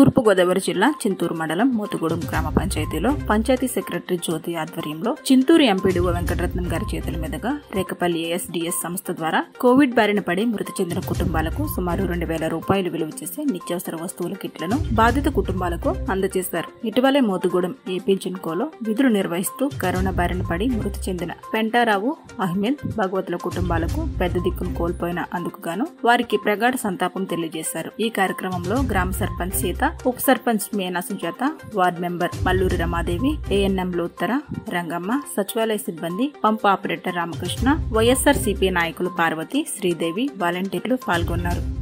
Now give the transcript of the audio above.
తూర్పుగోదావరి జిల్లా చింతూరు మండలం మోతుగూడెం గ్రామ పంచాయతీలో పంచాయతీ సెక్రటరీ జ్యోతి ఆధ్వర్యంలో చింతూరు ఎంపీడీఓ వెంకటరత్నం గారి చేతుల మీదుగా రేకపల్లి ఏఎస్డీఎస్ సంస్థ ద్వారా కోవిడ్ బారిన పడి మృతి చెందిన కుటుంబాలకు సుమారు రెండు వేల రూపాయలు విలువ చేసే నిత్యావసర వస్తువుల కిట్లను బాధిత కుటుంబాలకు అందజేశారు ఇటీవలే మోతుగూడెం ఏపీ జిన్కోలో విధులు నిర్వహిస్తూ కరోనా బారిన పడి మృతి చెందిన పెంటారావు అహ్మద్ భగవతుల కుటుంబాలకు పెద్ద దిక్కును కోల్పోయిన అందుకు గాను వారికి ప్రగాఢ సంతాపం తెలియజేశారు ఈ కార్యక్రమంలో గ్రామ సర్పంచ్ సీత ఉప సర్పంచ్ మేనా సుజాత వార్డ్ మెంబర్ మల్లూరి రమాదేవి ఏఎన్ఎంలు ఉత్తర రంగమ్మ సచివాలయ సిబ్బంది పంప్ ఆపరేటర్ రామకృష్ణ వైఎస్ఆర్ సిపి నాయకులు పార్వతి శ్రీదేవి వాలంటీర్లు పాల్గొన్నారు